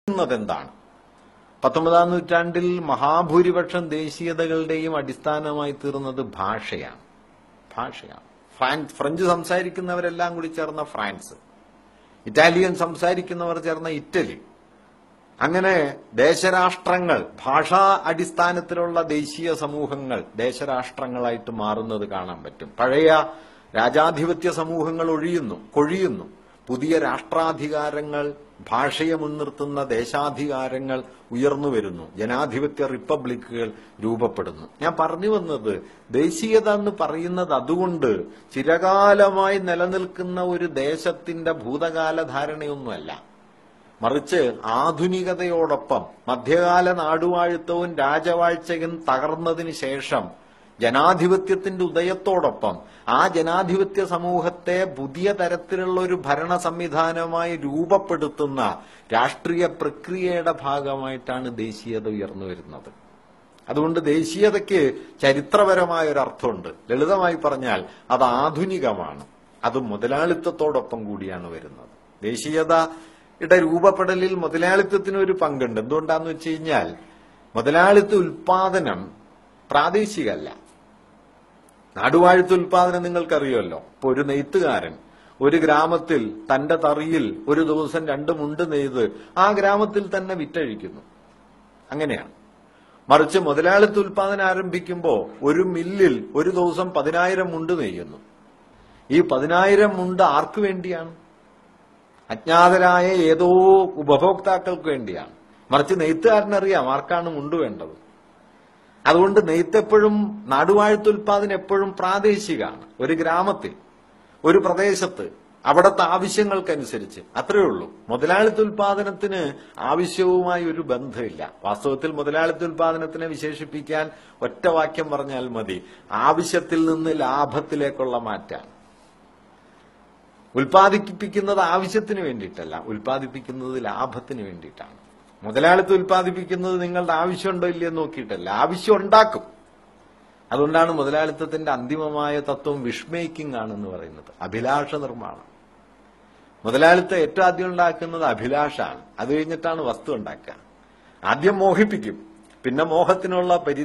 എന്താണ് പത്തൊമ്പതാം നൂറ്റാണ്ടിൽ മഹാഭൂരിപക്ഷം ദേശീയതകളുടെയും അടിസ്ഥാനമായി തീർന്നത് ഭാഷയാണ് ഭാഷയാണ് ഫ്രാൻസ് ഫ്രഞ്ച് സംസാരിക്കുന്നവരെല്ലാം കൂടി ചേർന്ന ഫ്രാൻസ് ഇറ്റാലിയൻ സംസാരിക്കുന്നവർ ചേർന്ന ഇറ്റലി അങ്ങനെ ദേശരാഷ്ട്രങ്ങൾ ഭാഷാ അടിസ്ഥാനത്തിലുള്ള ദേശീയ സമൂഹങ്ങൾ ദേശരാഷ്ട്രങ്ങളായിട്ട് മാറുന്നത് കാണാൻ പറ്റും പഴയ രാജാധിപത്യ സമൂഹങ്ങൾ ഒഴിയുന്നു കൊഴിയുന്നു പുതിയ രാഷ്ട്രാധികാരങ്ങൾ ഭാഷയെ മുൻനിർത്തുന്ന ദേശാധികാരങ്ങൾ ഉയർന്നു വരുന്നു ജനാധിപത്യ റിപ്പബ്ലിക്കുകൾ രൂപപ്പെടുന്നു ഞാൻ പറഞ്ഞു വന്നത് ദേശീയത എന്ന് പറയുന്നത് അതുകൊണ്ട് ചിരകാലമായി നിലനിൽക്കുന്ന ഒരു ദേശത്തിന്റെ ഭൂതകാല ധാരണയൊന്നുമല്ല മറിച്ച് ആധുനികതയോടൊപ്പം മധ്യകാല നാടുവാഴുത്തവും രാജവാഴ്ചയും തകർന്നതിന് ശേഷം ജനാധിപത്യത്തിന്റെ ഉദയത്തോടൊപ്പം ആ ജനാധിപത്യ സമൂഹത്തെ പുതിയ തരത്തിലുള്ള ഒരു ഭരണ സംവിധാനമായി രൂപപ്പെടുത്തുന്ന രാഷ്ട്രീയ പ്രക്രിയയുടെ ഭാഗമായിട്ടാണ് ദേശീയത ഉയർന്നു വരുന്നത് അതുകൊണ്ട് ദേശീയതയ്ക്ക് ചരിത്രപരമായ ഒരു അർത്ഥമുണ്ട് ലളിതമായി പറഞ്ഞാൽ അത് ആധുനികമാണ് അത് മുതലാളിത്തത്തോടൊപ്പം കൂടിയാണ് വരുന്നത് ദേശീയതയുടെ രൂപപ്പെടലിൽ മുതലാളിത്തത്തിന് ഒരു പങ്കുണ്ട് എന്തുകൊണ്ടാന്ന് വെച്ച് കഴിഞ്ഞാൽ മുതലാളിത്ത ഉൽപാദനം പ്രാദേശികമല്ല നാടുവാഴുത്ത ഉൽപാദനം നിങ്ങൾക്കറിയുമല്ലോ ഇപ്പൊ ഒരു നെയ്ത്തുകാരൻ ഒരു ഗ്രാമത്തിൽ തന്റെ തറിയിൽ ഒരു ദിവസം രണ്ട് മുണ്ട് നെയ്ത് ആ ഗ്രാമത്തിൽ തന്നെ വിറ്റഴിക്കുന്നു അങ്ങനെയാണ് മറിച്ച് മുതലാളിത്ത ഉൽപാദനം ആരംഭിക്കുമ്പോൾ ഒരു മില്ലിൽ ഒരു ദിവസം പതിനായിരം മുണ്ട് നെയ്യുന്നു ഈ പതിനായിരം മുണ്ട് ആർക്കു വേണ്ടിയാണ് അജ്ഞാതരായ ഏതോ ഉപഭോക്താക്കൾക്ക് വേണ്ടിയാണ് മറിച്ച് നെയ്ത്തുകാരനറിയാം ആർക്കാണ് മുണ്ട് വേണ്ടത് അതുകൊണ്ട് നെയ്ത്തെപ്പോഴും നാടുവാഴുത്ത ഉൽപാദനം എപ്പോഴും പ്രാദേശികമാണ് ഒരു ഗ്രാമത്തിൽ ഒരു പ്രദേശത്ത് അവിടുത്തെ ആവശ്യങ്ങൾക്കനുസരിച്ച് അത്രയേ ഉള്ളൂ മുതലാളിത്ത ഉൽപാദനത്തിന് ആവശ്യവുമായി ഒരു ബന്ധമില്ല വാസ്തവത്തിൽ മുതലാളിത്ത ഉൽപാദനത്തിനെ വിശേഷിപ്പിക്കാൻ ഒറ്റ വാക്യം പറഞ്ഞാൽ മതി ആവശ്യത്തിൽ നിന്ന് ലാഭത്തിലേക്കുള്ള മാറ്റാണ് ഉൽപ്പാദിപ്പിക്കുന്നത് ആവശ്യത്തിന് വേണ്ടിയിട്ടല്ല ഉൽപ്പാദിപ്പിക്കുന്നത് ലാഭത്തിന് വേണ്ടിയിട്ടാണ് മുതലാളിത്തം ഉൽപ്പാദിപ്പിക്കുന്നത് നിങ്ങളുടെ ആവശ്യമുണ്ടോ ഇല്ലയോ നോക്കിയിട്ടല്ല ആവശ്യം ഉണ്ടാക്കും അതുകൊണ്ടാണ് മുതലാളിത്തത്തിന്റെ അന്തിമമായ തത്വം വിഷ്മേക്കിംഗ് ആണെന്ന് പറയുന്നത് അഭിലാഷ നിർമ്മാണം മുതലാളിത്തം ഏറ്റവും ആദ്യം ഉണ്ടാക്കുന്നത് അഭിലാഷാണ് അത് കഴിഞ്ഞിട്ടാണ് വസ്തു ഉണ്ടാക്കുക ആദ്യം മോഹിപ്പിക്കും പിന്നെ മോഹത്തിനുള്ള പരി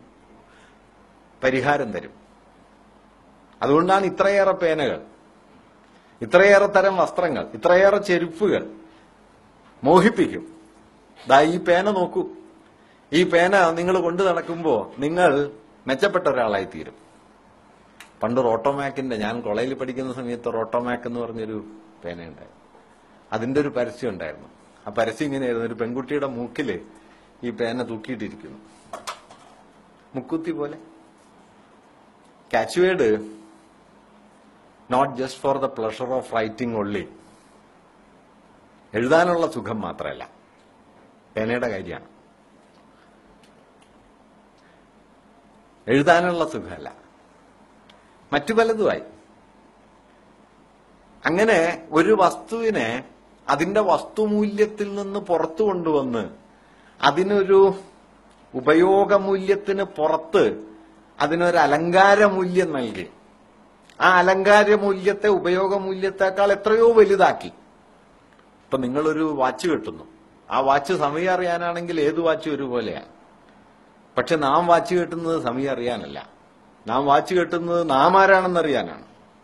പരിഹാരം തരും അതുകൊണ്ടാണ് ഇത്രയേറെ പേനകൾ ഇത്രയേറെ തരം വസ്ത്രങ്ങൾ ഇത്രയേറെ ചെരുപ്പുകൾ മോഹിപ്പിക്കും ദാ ഈ പേന നോക്കൂ ഈ പേന നിങ്ങൾ കൊണ്ടു നടക്കുമ്പോ നിങ്ങൾ മെച്ചപ്പെട്ട ഒരാളായി തീരും പണ്ട് റോട്ടോമാക്കിന്റെ ഞാൻ കോളേജിൽ പഠിക്കുന്ന സമയത്ത് റോട്ടോമാക്ക് എന്ന് പറഞ്ഞൊരു പേനയുണ്ടായിരുന്നു അതിന്റെ ഒരു പരസ്യം ഉണ്ടായിരുന്നു ആ പരസ്യം ഇങ്ങനെയായിരുന്നു ഒരു പെൺകുട്ടിയുടെ മൂക്കില് ഈ പേന തൂക്കിയിട്ടിരിക്കുന്നു മുക്കുത്തി പോലെ catchword not just for the pleasure of writing ഒള്ളി എഴുതാനുള്ള സുഖം മാത്രമല്ല പേനയുടെ കാര്യമാണ് എഴുതാനുള്ള സുഖമല്ല മറ്റു പലതുമായി അങ്ങനെ ഒരു വസ്തുവിനെ അതിന്റെ വസ്തുമൂല്യത്തിൽ നിന്ന് പുറത്തു കൊണ്ടുവന്ന് അതിനൊരു ഉപയോഗമൂല്യത്തിന് പുറത്ത് അതിനൊരു അലങ്കാര മൂല്യം നൽകി ആ അലങ്കാര മൂല്യത്തെ ഉപയോഗമൂല്യത്തെക്കാൾ എത്രയോ വലുതാക്കി ഇപ്പൊ നിങ്ങളൊരു വാച്ച് കെട്ടുന്നു ആ വാച്ച് സമയം അറിയാനാണെങ്കിൽ ഏത് വാച്ചും ഒരുപോലെയാണ് പക്ഷെ നാം വാച്ച് കെട്ടുന്നത് സമയം അറിയാനല്ല നാം വാച്ച് കെട്ടുന്നത് നാം ആരാണെന്നറിയാനാണ്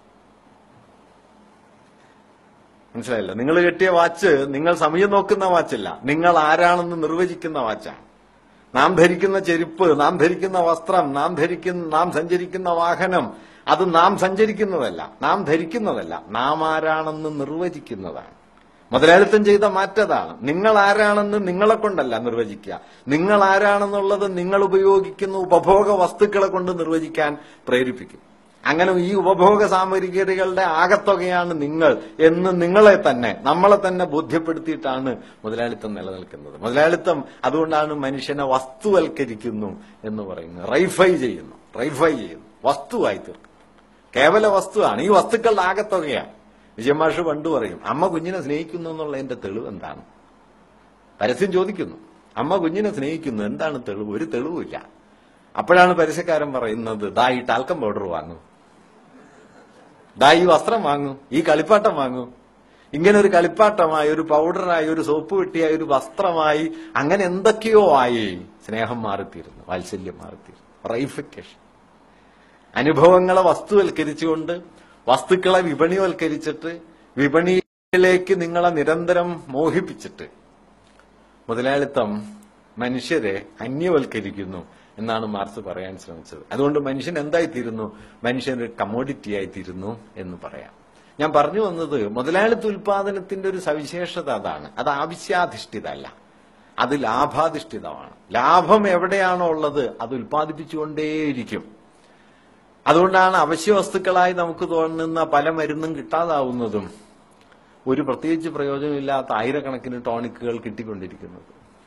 മനസ്സിലായല്ലോ നിങ്ങൾ കെട്ടിയ വാച്ച് നിങ്ങൾ സമയം നോക്കുന്ന വാച്ചല്ല നിങ്ങൾ ആരാണെന്ന് നിർവചിക്കുന്ന വാച്ചാണ് നാം ധരിക്കുന്ന ചെരുപ്പ് നാം ധരിക്കുന്ന വസ്ത്രം നാം ധരിക്കുന്ന നാം സഞ്ചരിക്കുന്ന വാഹനം അത് നാം സഞ്ചരിക്കുന്നതല്ല നാം ധരിക്കുന്നതല്ല നാം ആരാണെന്ന് നിർവചിക്കുന്നതാണ് മുതലാളിത്തം ചെയ്ത മാറ്റതാണ് നിങ്ങൾ ആരാണെന്ന് നിങ്ങളെ കൊണ്ടല്ല നിർവചിക്കുക നിങ്ങൾ ആരാണെന്നുള്ളത് നിങ്ങൾ ഉപയോഗിക്കുന്ന ഉപഭോഗ വസ്തുക്കളെ കൊണ്ട് നിർവചിക്കാൻ പ്രേരിപ്പിക്കും അങ്ങനെ ഈ ഉപഭോഗ സാമഗ്രികളുടെ ആകത്തുകയാണ് നിങ്ങൾ എന്ന് നിങ്ങളെ തന്നെ നമ്മളെ തന്നെ ബോധ്യപ്പെടുത്തിയിട്ടാണ് മുതലാളിത്തം നിലനിൽക്കുന്നത് മുതലാളിത്തം അതുകൊണ്ടാണ് മനുഷ്യനെ വസ്തുവൽക്കരിക്കുന്നു എന്ന് പറയുന്നത് റൈഫൈ ചെയ്യുന്നു റൈഫൈ ചെയ്യുന്നു വസ്തുവായി തീർക്കും കേവല വസ്തുവാണ് ഈ വസ്തുക്കളുടെ ആകത്തുകയാണ് വിജയമാഷ് പണ്ട് പറയും അമ്മ കുഞ്ഞിനെ സ്നേഹിക്കുന്നു എന്നുള്ളതിന്റെ തെളിവ് എന്താണ് പരസ്യം ചോദിക്കുന്നു അമ്മ കുഞ്ഞിനെ സ്നേഹിക്കുന്നു എന്താണ് തെളിവ് ഒരു തെളിവില്ല അപ്പോഴാണ് പരസ്യക്കാരൻ പറയുന്നത് ദാ ഈ ടാൽക്കം പൗഡർ വാങ്ങൂ ദാ ഈ വസ്ത്രം വാങ്ങൂ ഈ കളിപ്പാട്ടം വാങ്ങൂ ഇങ്ങനെ ഒരു കളിപ്പാട്ടമായി ഒരു പൗഡറായി ഒരു സോപ്പ് വെട്ടിയായി ഒരു വസ്ത്രമായി അങ്ങനെ എന്തൊക്കെയോ ആയി സ്നേഹം മാറിത്തീരുന്നു വാത്സല്യം മാറിത്തീരുന്നു റൈഫിക്കേഷൻ അനുഭവങ്ങളെ വസ്തുവൽക്കരിച്ചുകൊണ്ട് വസ്തുക്കളെ വിപണിവൽക്കരിച്ചിട്ട് വിപണിയിലേക്ക് നിങ്ങളെ നിരന്തരം മോഹിപ്പിച്ചിട്ട് മുതലാളിത്തം മനുഷ്യരെ അന്യവൽക്കരിക്കുന്നു എന്നാണ് മാർക്സ് പറയാൻ ശ്രമിച്ചത് അതുകൊണ്ട് മനുഷ്യൻ എന്തായിത്തീരുന്നു മനുഷ്യൻ ഒരു കമോഡിറ്റി ആയിത്തീരുന്നു എന്ന് പറയാം ഞാൻ പറഞ്ഞു വന്നത് മുതലാളിത്ത ഉൽപാദനത്തിന്റെ ഒരു സവിശേഷത അതാണ് അത് ആവശ്യാധിഷ്ഠിതമല്ല അത് ലാഭാധിഷ്ഠിതമാണ് ലാഭം എവിടെയാണോ ഉള്ളത് അത് ഉൽപ്പാദിപ്പിച്ചുകൊണ്ടേയിരിക്കും അതുകൊണ്ടാണ് അവശ്യ വസ്തുക്കളായി നമുക്ക് തോന്നുന്ന പല മരുന്നും കിട്ടാതാവുന്നതും ഒരു പ്രത്യേകിച്ച് പ്രയോജനമില്ലാത്ത ആയിരക്കണക്കിന് ടോണിക്കുകൾ കിട്ടിക്കൊണ്ടിരിക്കുന്നത്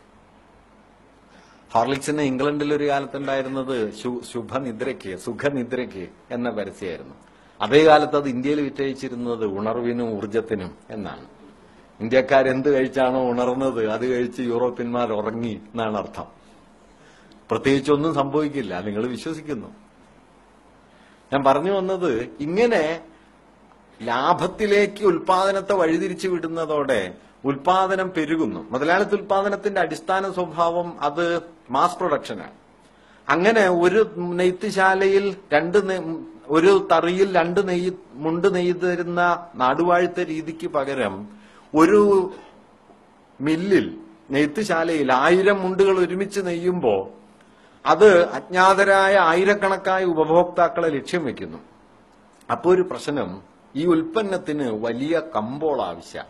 ഹോർലിക്സിന് ഇംഗ്ലണ്ടിൽ ഒരു കാലത്തുണ്ടായിരുന്നത് ശു- ശുഭനിദ്രയ്ക്ക് സുഖനിദ്രയ്ക്ക് എന്ന പരസ്യമായിരുന്നു അതേ കാലത്ത് അത് ഇന്ത്യയിൽ വിറ്റഴിച്ചിരുന്നത് ഉണർവിനും ഊർജത്തിനും എന്നാണ് ഇന്ത്യക്കാരെന്ത് കഴിച്ചാണോ ഉണർന്നത് അത് കഴിച്ച് യൂറോപ്യന്മാർ ഉറങ്ങി എന്നാണ് അർത്ഥം പ്രത്യേകിച്ചൊന്നും സംഭവിക്കില്ല നിങ്ങൾ വിശ്വസിക്കുന്നു ഞാൻ പറഞ്ഞു വന്നത് ഇങ്ങനെ ലാഭത്തിലേക്ക് ഉൽപാദനത്തെ വഴിതിരിച്ചു വിടുന്നതോടെ ഉൽപാദനം പെരുകുന്നു മുതലാളിത്ത ഉൽപാദനത്തിന്റെ അടിസ്ഥാന സ്വഭാവം അത് മാസ് പ്രൊഡക്ഷനാണ് അങ്ങനെ ഒരു നെയ്ത്തുശാലയിൽ രണ്ട് നെ- ഒരു തറിയിൽ രണ്ട് നെയ്യ് മുണ്ട് നെയ്തിരുന്ന നാടുവാഴ്ത്ത രീതിക്ക് പകരം ഒരു മില്ലിൽ നെയ്ത്തുശാലയിൽ ആയിരം മുണ്ടുകൾ ഒരുമിച്ച് നെയ്യുമ്പോ അത് അജ്ഞാതരായ ആയിരക്കണക്കായ ഉപഭോക്താക്കളെ ലക്ഷ്യം വെക്കുന്നു അപ്പോൾ ഒരു പ്രശ്നം ഈ ഉൽപ്പന്നത്തിന് വലിയ കമ്പോള ആവശ്യമാണ്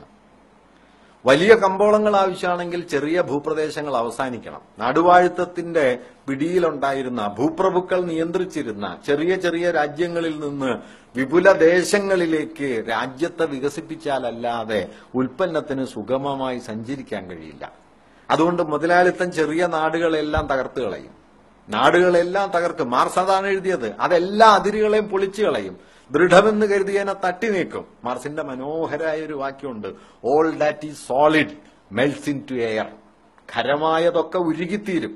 വലിയ കമ്പോളങ്ങൾ ആവശ്യമാണെങ്കിൽ ചെറിയ ഭൂപ്രദേശങ്ങൾ അവസാനിക്കണം നാടുവാഴുത്തത്തിന്റെ പിടിയിലുണ്ടായിരുന്ന ഭൂപ്രഭുക്കൾ നിയന്ത്രിച്ചിരുന്ന ചെറിയ ചെറിയ രാജ്യങ്ങളിൽ നിന്ന് വിപുല ദേശങ്ങളിലേക്ക് രാജ്യത്തെ വികസിപ്പിച്ചാലല്ലാതെ ഉൽപ്പന്നത്തിന് സുഗമമായി സഞ്ചരിക്കാൻ കഴിയില്ല അതുകൊണ്ട് മുതലാളിത്തം ചെറിയ നാടുകളെല്ലാം തകർത്ത് കളയും നാടുകളെല്ലാം തകർക്കും മാർസ് അതാണ് എഴുതിയത് അതെല്ലാ അതിരുകളെയും പൊളിച്ചു കളയും ദൃഢമെന്ന് കരുതിയതിനെ തട്ടി നീക്കും മാർസിന്റെ മനോഹരായ ഒരു വാക്യമുണ്ട് all that is solid melts into air ഖരമായതൊക്കെ ഉരുകിത്തീരും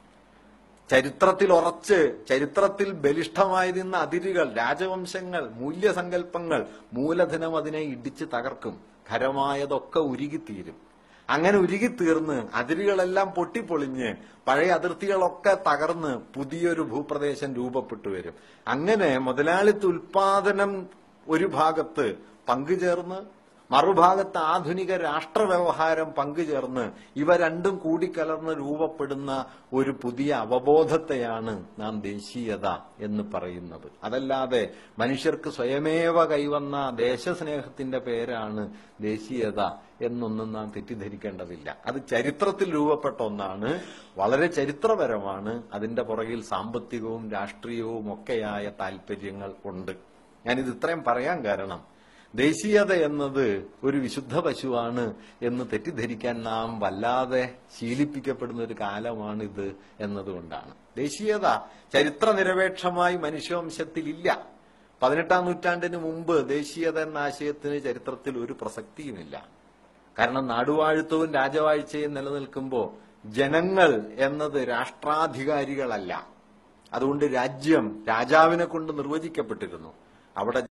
ചരിത്രത്തിൽ ഉറച്ച് ചരിത്രത്തിൽ ബലിഷ്ഠമായി നിന്ന അതിരുകൾ രാജവംശങ്ങൾ മൂല്യസങ്കല്പങ്ങൾ മൂലധനം അതിനെ ഇടിച്ച് തകർക്കും ഖരമായതൊക്കെ ഉരുകിത്തീരും അങ്ങനെ ഉരുകിത്തീർന്ന് അതിരുകളെല്ലാം പൊട്ടിപ്പൊളിഞ്ഞ് പഴയ അതിർത്തികളൊക്കെ തകർന്ന് പുതിയൊരു ഭൂപ്രദേശം രൂപപ്പെട്ടു വരും അങ്ങനെ മുതലാളിത്ത ഉൽപാദനം ഒരു ഭാഗത്ത് പങ്കുചേർന്ന് മറുഭാഗത്ത് ആധുനിക രാഷ്ട്രവ്യവഹാരം പങ്കുചേർന്ന് ഇവ രണ്ടും കൂടിക്കലർന്ന് രൂപപ്പെടുന്ന ഒരു പുതിയ അവബോധത്തെയാണ് നാം ദേശീയത എന്ന് പറയുന്നത് അതല്ലാതെ മനുഷ്യർക്ക് സ്വയമേവ കൈവന്ന ദേശസ്നേഹത്തിന്റെ പേരാണ് ദേശീയത എന്നൊന്നും നാം തെറ്റിദ്ധരിക്കേണ്ടതില്ല അത് ചരിത്രത്തിൽ രൂപപ്പെട്ട ഒന്നാണ് വളരെ ചരിത്രപരമാണ് അതിന്റെ പുറകിൽ സാമ്പത്തികവും രാഷ്ട്രീയവും ഒക്കെയായ താല്പര്യങ്ങൾ ഉണ്ട് ഞാനിത് ഇത്രയും പറയാൻ കാരണം ദേശീയത എന്നത് ഒരു വിശുദ്ധ പശുവാണ് എന്ന് തെറ്റിദ്ധരിക്കാൻ നാം വല്ലാതെ ശീലിപ്പിക്കപ്പെടുന്ന ഒരു കാലമാണിത് എന്നതുകൊണ്ടാണ് ദേശീയത ചരിത്ര നിരപേക്ഷമായി മനുഷ്യവംശത്തിൽ ഇല്ല പതിനെട്ടാം നൂറ്റാണ്ടിന് മുമ്പ് ദേശീയത എന്ന ആശയത്തിന് ചരിത്രത്തിൽ ഒരു പ്രസക്തിയുമില്ല കാരണം നാടുവാഴുത്തവും രാജവാഴ്ചയും നിലനിൽക്കുമ്പോൾ ജനങ്ങൾ എന്നത് രാഷ്ട്രാധികാരികളല്ല അതുകൊണ്ട് രാജ്യം രാജാവിനെ കൊണ്ട് നിർവചിക്കപ്പെട്ടിരുന്നു അവിടെ